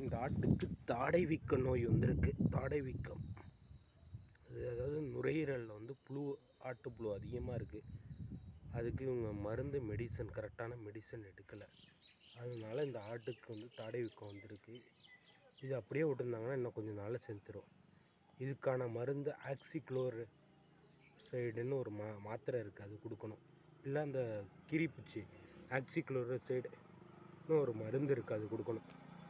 இந்த ஆட்டுக்கு தாடை வீக்க நோய் வந்திருக்கு தாடை வீக்கம் அது அதாவது நுரையீரலில் வந்து புழு ஆட்டு புழு அதிகமாக இருக்குது அதுக்கு இவங்க மருந்து மெடிசன் கரெக்டான மெடிசன் எடுக்கலை அதனால இந்த ஆட்டுக்கு வந்து தாடை வீக்கம் வந்திருக்கு இது அப்படியே விட்டுருந்தாங்கன்னா இன்னும் கொஞ்சம் நாளில் செத்துரும் இதுக்கான மருந்து ஆக்சிக்ளோர் சைடுன்னு ஒரு மா மாத்திரை இருக்குது அது கொடுக்கணும் இல்லை அந்த கிரிப்பூச்சி ஆக்சிக்ளோரோசைடு இன்னும் ஒரு மருந்து இருக்குது அது கொடுக்கணும்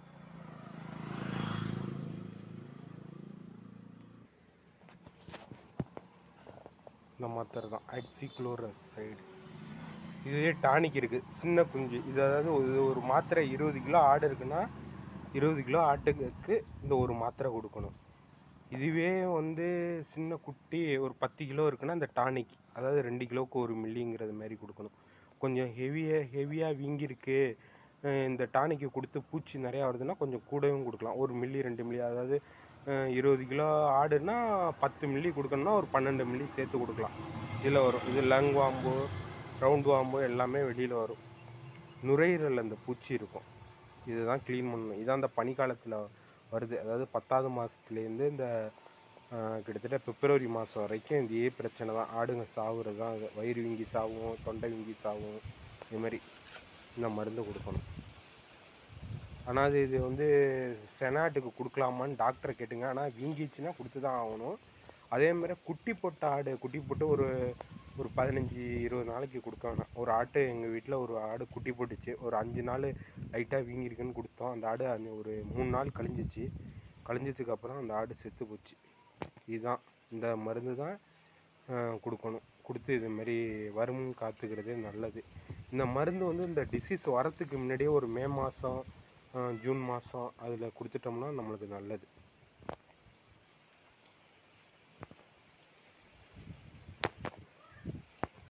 இந்த மாத்திரை தான் ஆக்சிக்ளோரோசைடு இதுவே டானிக் இருக்குது சின்ன குஞ்சு இது அதாவது இது ஒரு மாத்திரை இருபது கிலோ ஆடு இருக்குன்னா இருபது கிலோ ஆட்டுக்கு இந்த ஒரு மாத்திரை கொடுக்கணும் இதுவே வந்து சின்ன குட்டி ஒரு பத்து கிலோ இருக்குன்னா இந்த டானிக் அதாவது ரெண்டு கிலோவுக்கு ஒரு மில்லிங்கிறது மாதிரி கொடுக்கணும் கொஞ்சம் ஹெவியாக ஹெவியாக வீங்கிருக்கு அஹ் இந்த டானிக்கு கொடுத்து பூச்சி நிறையா வருதுன்னா கொஞ்சம் கூடவும் கொடுக்கலாம் ஒரு மில்லி ரெண்டு மில்லி அதாவது அஹ் இருபது கிலோ ஆடுனா பத்து மில்லி கொடுக்கணும்னா ஒரு பன்னெண்டு மில்லி சேர்த்து கொடுக்கலாம் இதில் வரும் இது லங் வாம்பு ரவுண்ட் வாம்பு எல்லாமே வெளியில் வரும் நுரையீரலில் அந்த பூச்சி இருக்கும் இதுதான் க்ளீன் பண்ணணும் இதான் அந்த பனிக்காலத்தில் வருது அதாவது பத்தாவது மாதத்துலேருந்து இந்த ஆஹ், கிட்டத்தட்ட பிப்ரவரி மாதம் வரைக்கும் இதே பிரச்சனை தான் ஆடுங்க சாவுறது தான் அது. வயிறு வீங்கி சாவும் தொண்டை வீங்கி சாவும் இது மாதிரி இந்த மருந்து கொடுக்கணும் ஆனால் அது இது வந்து செனாட்டுக்கு கொடுக்கலாமான்னு டாக்டரை கேட்டுங்க ஆனால் வீங்கிச்சுன்னா கொடுத்து தான் ஆகணும் அதே மாதிரி குட்டி போட்ட ஆடு குட்டி போட்டு ஒரு ஒரு பதினஞ்சு இருபது நாளைக்கு கொடுக்க வேணாம் ஒரு ஆட்டு எங்கள் வீட்டில் ஒரு ஆடு குட்டி போட்டுச்சு ஒரு அஞ்சு நாள் லைட்டாக வீங்கிருக்குன்னு கொடுத்தோம் அந்த ஆடு அந்த ஒரு மூணு நாள் கழிஞ்சிச்சு கழிஞ்சதுக்கு அப்புறம் அந்த ஆடு செத்து போச்சு இதுதான் இந்த மருந்து தான் ஆஹ், கொடுக்கணும் கொடுத்து இது மாதிரி வரும் காத்துக்கிறது நல்லது இந்த மருந்து வந்து இந்த டிசீஸ் வரத்துக்கு முன்னாடியே ஒரு மே மாதம் ஜூன் மாதம் அதில் கொடுத்துட்டோம்னா நம்மளுக்கு நல்லது